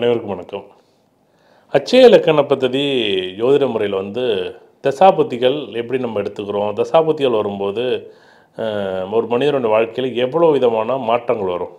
அனைவருக்கும் வணக்கம் அச்சய இலக்கண பദ്ധதி ஜோதிட முறையில் வந்து தசாபுத்திகள் எப்படி நம்ம எடுத்துக்கிறோம் தசாபுத்திகள் வரும்போது அஹ், ஒரு மனிதனோட வாழ்க்கையில் எவ்வளோ விதமான மாற்றங்கள் வரும்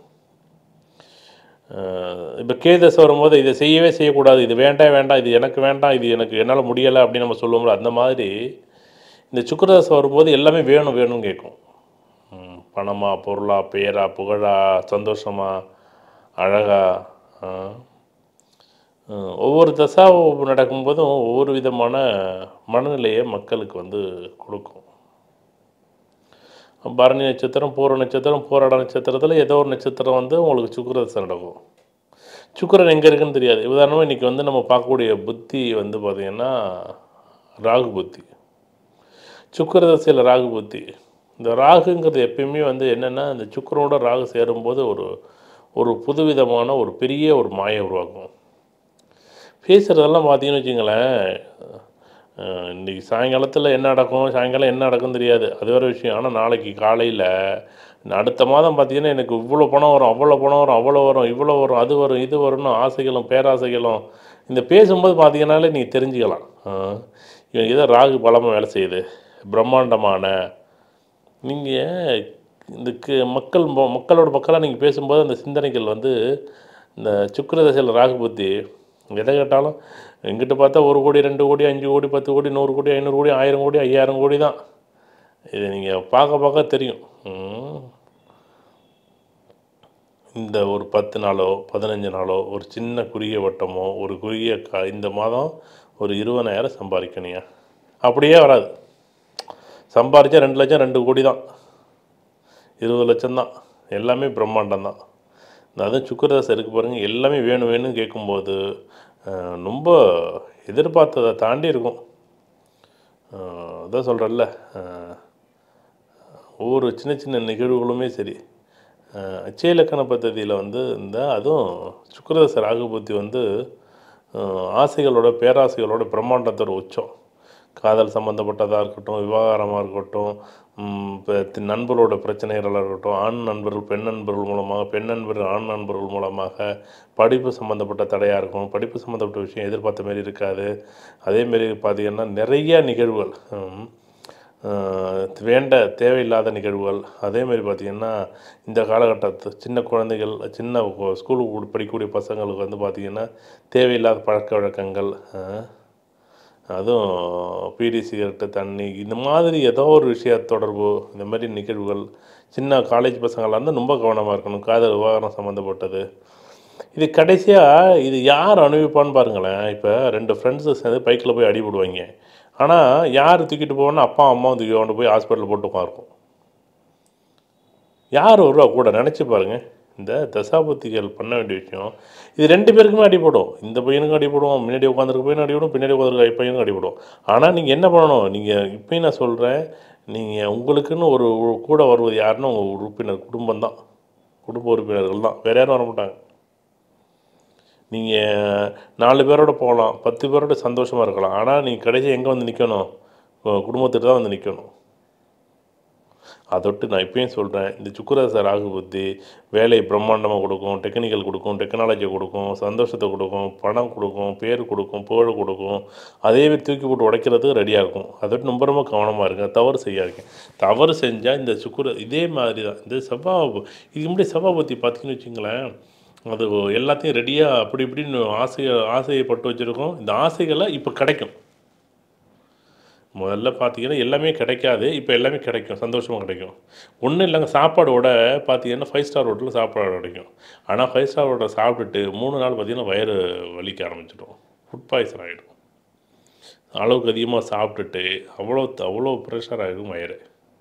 இப்போ கேதஸ் வரும்போது இதை செய்யவே செய்யக்கூடாது இது வேண்டாம் வேண்டாம் இது எனக்கு வேண்டாம் இது எனக்கு என்னால் முடியலை அப்படின்னு நம்ம சொல்லுவோம்ல அந்த மாதிரி இந்த சுக்கரதசை வரும்போது எல்லாமே வேணும் வேணும்னு கேட்கும் ம், பணமா பொருளா பேரா புகழா சந்தோஷமா அழகா ஆ. ம், ஒவ்வொரு தசா நடக்கும்போதும் ஒவ்வொரு விதமான மனநிலையை மக்களுக்கு வந்து கொடுக்கும் பரணி நட்சத்திரம் பூர நட்சத்திரம் போராட நட்சத்திரத்தில் ஏதோ ஒரு நட்சத்திரம் வந்து உங்களுக்கு சுக்கரதசை நடக்கும் சுக்கிரன் எங்கே இருக்குன்னு தெரியாது உதாரணமாக இன்றைக்கி வந்து நம்ம பார்க்கக்கூடிய புத்தி வந்து பார்த்திங்கன்னா ராகு புத்தி சுக்கிரதசையில் ராகு புத்தி இந்த ராகுங்கிறது எப்பயுமே வந்து என்னென்னா இந்த சுக்கிரனோட ராகு சேரும்போது ஒரு ஒரு புதுவிதமான ஒரு பெரிய ஒரு மாயை உருவாக்கும் பேசுகிறதெல்லாம் பார்த்தீங்கன்னு வச்சுங்களேன் அஹ், இன்னைக்கு சாயங்காலத்தில் என்ன நடக்கும் சாயங்காலம் என்ன நடக்கும் தெரியாது அது வேறு விஷயம் ஆனால் நாளைக்கு காலையில் அடுத்த மாதம் பார்த்தீங்கன்னா எனக்கு இவ்வளோ பணம் வரும் அவ்வளோ பணம் வரும் அவ்வளோ வரும் இவ்வளோ வரும் அது வரும் இது வரும்னு ஆசைகளும் பேராசைகளும் இந்த பேசும்போது பார்த்தீங்கன்னாலே நீங்கள் தெரிஞ்சுக்கலாம் அஹ், இவன் ஏதோ ராகு பலமாக வேலை செய்யுது பிரம்மாண்டமான நீங்கள் இந்த கு- மக்கள் மொ- மக்களோட மக்களாக நீங்கள் பேசும்போது அந்த சிந்தனைகள் வந்து இந்த சுக்கிரதசையில் ராகு புத்தி எதை கேட்டாலும் எங்கிட்ட பார்த்தா ஒரு கோடி ரெண்டு கோடி அஞ்சு கோடி பத்து கோடி நூறு கோடி ஐநூறு கோடி ஆயிரம் கோடி ஐயாயிரம் கோடி தான் இது நீங்கள் பார்க்க பார்க்க தெரியும் ம். இந்த ஒரு பத்து நாளோ பதினஞ்சு நாளோ ஒரு சின்ன குறுகிய வட்டமோ ஒரு குறுகிய கா இந்த மாதம் ஒரு இருபதாயிரம் சம்பாதிக்கணுங்க அப்படியே வராது சம்பாரிச்சா ரெண்டு லட்சம் ரெண்டு கோடி தான் இருபது லட்சம் தான் எல்லாமே பிரம்மாண்டம் தான் இந்த அதுவும் சுக்கரதாசை இருக்கு பாருங்கள் எல்லாமே வேணும் வேணும்னு கேட்கும்போது அஹ், ரொம்ப எதிர்பார்த்ததை தாண்டி இருக்கும் அஹ், அதான் சொல்கிறல்ல ஒவ்வொரு சின்ன சின்ன நிகழ்வுகளுமே சரி அஹ், அச்சய இலக்கண பദ്ധதியில் வந்து இந்த அதுவும் சுக்கரதச ராகுபுத்தி வந்து அஹ், ஆசைகளோட பேராசைகளோட பிரம்மாண்டத்தோட உச்சம் காதல் சம்மந்தப்பட்டதாக இருக்கட்டும் விவாகரமாக இருக்கட்டும் ம், இப்ப தி- நண்பர்களோட பிரச்சனைகளாக இருக்கட்டும் ஆண் நண்பர்கள் பெண் நண்பர்கள் மூலமாக பெண் நண்பர்கள் ஆண் நண்பர்கள் மூலமாக படிப்பு சம்மந்தப்பட்ட தடையாக இருக்கும் படிப்பு சம்மந்தப்பட்ட விஷயம் எதிர்பார்த்த மாரி இருக்காது அதேமாரி பார்த்திங்கன்னா நிறைய நிகழ்வுகள் ம், ஆஹ் வேண்ட தேவையில்லாத நிகழ்வுகள் அதேமாரி பார்த்திங்கன்னா இந்த காலகட்டத்து சின்ன குழந்தைகள் சின்ன கொ- ஸ்கூலுக்கு படிக்கக்கூடிய பசங்களுக்கு வந்து பார்த்திங்கன்னா தேவையில்லாத பழக்க வழக்கங்கள் ஆஹ் அதுவும் பீடி சிகரெட்டு தண்ணி இந்த மாதிரி ஏதோ ஒரு விஷய தொடர்பு இந்த மாதிரி நிகழ்வுகள் சின்ன காலேஜ் பசங்களாக இருந்தால் ரொம்ப கவனமாக இருக்கணும் காதல் விவகாரம் சம்மந்தப்பட்டது இது கடைசியாக இது யார் அனுபவிப்பான்னு பாருங்களேன் இப்போ ரெண்டு ஃப்ரெண்ட்ஸு சேர்ந்து பைக்கில் போய் அடிபடுவாங்க ஆனால் யார் தூக்கிட்டு போவோன்னா அப்பா அம்மா தூக்கி கொண்டு போய் ஹாஸ்பிட்டலில் போட்டு உட்காருக்கும் யார் வருவா கூட நினச்சி பாருங்க இந்த தசாபுத்திகள் பண்ண வேண்டிய விஷயம் இது ரெண்டு பேருக்குமே அடிபடும் இந்த பையனுக்கும் அடிபடும் முன்னாடி உட்காந்துருக்க பையனும் அடிபடும் பின்னாடி உட்காந்துருக்க பையனுக்கும் அடிபடும் ஆனால் நீங்கள் என்ன பண்ணணும் நீங்கள் இப்பயும் நான் சொல்கிறேன் நீங்கள் உங்களுக்குன்னு ஒரு ஒரு கூட வருவது யாருன்னா உங்கள் உறுப்பினர் குடும்பம் தான் குடும்ப உறுப்பினர்கள் தான் வேறு யாரும் வர மாட்டாங்க நீங்கள் நாலு பேரோட போகலாம் பத்து பேரோட சந்தோஷமாக இருக்கலாம் ஆனால் நீங்கள் கடைசி எங்கே வந்து நிற்கணும் குடும்பத்துக்கு தான் வந்து நிற்கணும் அதொட்டு நான் இப்பயும் சொல்கிறேன் இந்த சுக்கரச ராகு புத்தி வேலையை பிரம்மாண்டமாக கொடுக்கும் டெக்னிக்கல் கொடுக்கும் டெக்னாலஜி கொடுக்கும் சந்தோஷத்தை கொடுக்கும் பணம் கொடுக்கும் பேர் கொடுக்கும் புகழ் கொடுக்கும் அதே மாதிரி தூக்கி போட்டு உடைக்கிறதுக்கு ரெடியாக இருக்கும் அதோட்டு ரொம்ப ரொம்ப கவனமாக இருங்க தவறு செய்யாதீங்க தவறு செஞ்சால் இந்த சுக்குர இதே மாதிரி தான் இந்த செவ்வாய் இதுக்கு முன்னாடி செவ்வாய் பற்றி பார்த்தீங்கன்னு வச்சுங்களேன் அது எல்லாத்தையும் ரெடியாக அப்படி இப்படின்னு ஆசையை ஆசையை பட்டு வச்சுருக்கோம் இந்த ஆசைகளை இப்போ கிடைக்கும் முதல்ல பார்த்தீங்கன்னா எல்லாமே கிடைக்காது இப்போ எல்லாமே கிடைக்கும் சந்தோஷமாக கிடைக்கும் ஒன்றும் இல்லைங்க சாப்பாடோட பார்த்தீங்கன்னா ஃபைவ் ஸ்டார் ஹோட்டலில் சாப்பாடு கிடைக்கும் ஆனால் ஃபைவ் ஸ்டார் ஹோட்டல் சாப்பிட்டுட்டு மூணு நாள் பார்த்தீங்கன்னா வயிறு வலிக்க ஆரம்பிச்சிடும் ஃபுட் பாய்சன் ஆகிடும் அளவுக்கு அதிகமாக சாப்பிட்டுட்டு அவ்வளோ அவ்வளோ ப்ரெஷர் ஆகிடும் வயிறு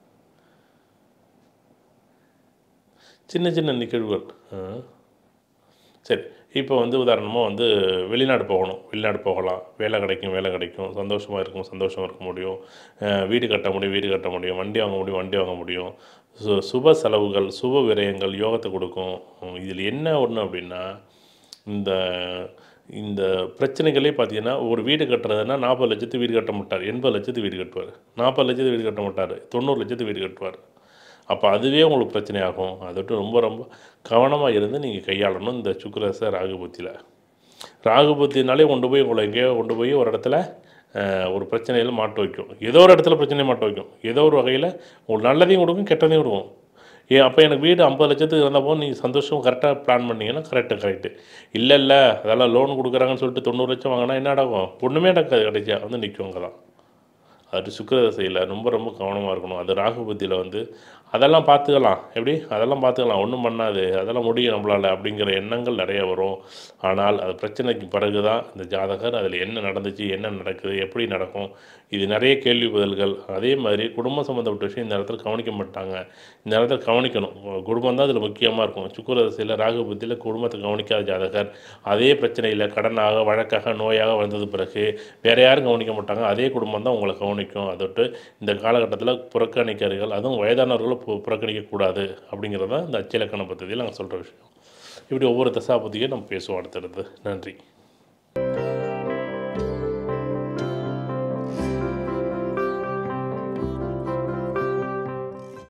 சின்ன சின்ன நிகழ்வுகள் ஆ. சரி இப்போ வந்து உதாரணமாக வந்து வெளிநாடு போகணும் வெளிநாடு போகலாம் வேலை கிடைக்கும் வேலை கிடைக்கும் சந்தோஷமாக இருக்கும் சந்தோஷமாக இருக்க முடியும் அஹ் வீடு கட்ட முடியும் வீடு கட்ட முடியும் வண்டி வாங்க முடியும் வண்டி வாங்க முடியும் சு சுப செலவுகள் சுப விரயங்கள் யோகத்தை கொடுக்கும் இதில் என்ன ஒன்று அப்படின்னா இந்த இந்த பிரச்சனைகளே பார்த்தீங்கன்னா ஒரு வீடு கட்டுறதுன்னா நாற்பது லட்சத்து வீடு கட்ட மாட்டார் எண்பது லட்சத்து வீடு கட்டுவார் நாற்பது லட்சத்து வீடு கட்ட மாட்டார் தொண்ணூறு லட்சத்து வீடு கட்டுவார் அப்போ அதுவே உங்களுக்கு பிரச்சனையாகும் அதோட்டு ரொம்ப ரொம்ப கவனமாக இருந்து நீங்கள் கையாளணும் இந்த சுக்கரச ராகு புத்தியில் ராகு புத்தினாலே கொண்டு போய் உங்களை எங்கேயோ கொண்டு போய் ஒரு இடத்துல அஹ், ஒரு பிரச்சனையில் மாட்ட வைக்கும் ஏதோ ஒரு இடத்துல பிரச்சனையை மாட்ட வைக்கும் ஏதோ ஒரு வகையில் உங்களுக்கு நல்லதையும் கொடுக்கும் கெட்டதையும் கொடுக்கும் ஏன் அப்போ எனக்கு வீடு ஐம்பது லட்சத்துக்கு இருந்தப்போ நீங்கள் சந்தோஷம் கரெக்டாக பிளான் பண்ணீங்கன்னா கரெக்டு கரெக்டு இல்லை இல்லை அதெல்லாம் லோன் கொடுக்குறாங்கன்னு சொல்லிட்டு தொண்ணூறு லட்சம் வாங்கினா என்ன நடக்கும் ஒன்றுமே நடக்காது கிடைச்சா வந்து நிற்கும் அங்கே தான் அது சுக்கிர தசையில் ரொம்ப ரொம்ப கவனமாக இருக்கணும் அது ராகு புத்தியில் வந்து அதெல்லாம் பார்த்துக்கலாம் எப்படி அதெல்லாம் பார்த்துக்கலாம் ஒன்றும் பண்ணாது அதெல்லாம் முடியும் நம்மளால் அப்படிங்கிற எண்ணங்கள் நிறைய வரும் ஆனால் அது பிரச்சனைக்கு பிறகு தான் இந்த ஜாதகர் அதில் என்ன நடந்துச்சு என்ன நடக்குது எப்படி நடக்கும் இது நிறைய கேள்வி பதில்கள் அதே மாதிரி குடும்பம் சம்மந்தப்பட்ட விஷயம் இந்த இடத்துல கவனிக்க மாட்டாங்க இந்த இடத்துல கவனிக்கணும் குடும்பம் தான் அதில் முக்கியமாக இருக்கும் சுக்கிர தசையில் ராகு புத்தியில் குடும்பத்தை கவனிக்காத ஜாதகர் அதே பிரச்சனையில் கடனாக வழக்காக நோயாக வந்தது பிறகு வேறு யாரும் கவனிக்க மாட்டாங்க அதே குடும்பம் தான் உங்களை கவனிக்கும் அதோட்டு இந்த காலகட்டத்தில் புறக்கணிக்கிறீர்கள் அதுவும் வயதானவர்களை பு புறக்கணிக்கக்கூடாது அப்படிங்கிறது தான் இந்த அச்சிலக்கண பദ്ധதியில் நாங்கள் சொல்கிற விஷயம் இப்படி ஒவ்வொரு தசாபதியும் நம்ம பேசுவோம் அடுத்தடுத்து நன்றி